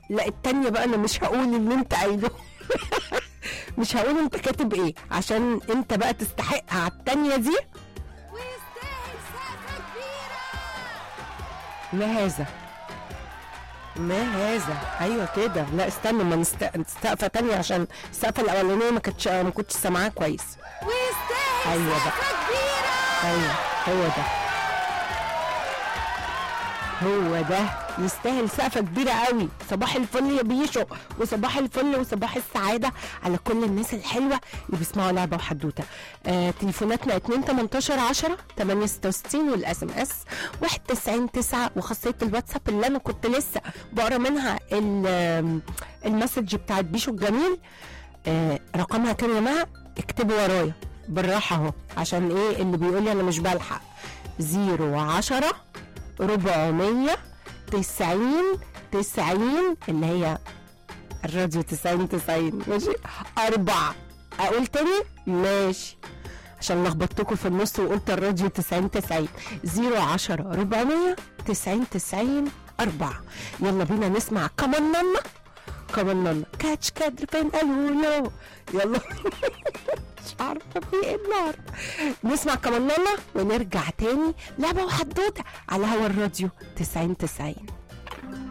لا التانية بقى انا مش هقول اللي انت عايزه مش هقول انت كاتب ايه عشان انت بقى تستحق على التانية دي ويستاهل سقفة كبيرة ما هذا ما هذا ايوه كده لا استنى ما نست... سقفه تانية عشان السقفه الاولانيه ما كنتش ما كنتش سامعاها كويس ويستاهل أيوة بقى. سقفة كبيرة ايوه هو ده هو ده يستاهل سقفة كبيرة قوي صباح الفل يا بيشو وصباح الفل وصباح السعادة على كل الناس الحلوة اللي بيسمعوا لعبة وحدوتة آه تليفوناتنا 2 18 10 8 66 والاس ام اس 91 9 وخاصية الواتساب اللي انا كنت لسه بقرا منها ال- المسج بتاعت بيشو الجميل آه رقمها كام يا جماعة اكتبوا ورايا بالراحة اهو عشان ايه اللي بيقول لي انا مش بلحق 0 400 90 90 اللي هي الراديو 90 90 ماشي أربعة أقول تاني ماشي عشان لخبطتكم في النص وقلت الراديو 90 90 010 400 90 90 أربعة يلا بينا نسمع كمان نانا كمان نانا كاتش كادر فين قالوا له يلا مش عارفه في ايه النهارده نسمع كمان نانا ونرجع تاني لعبه وحدوته على هوا الراديو 90 90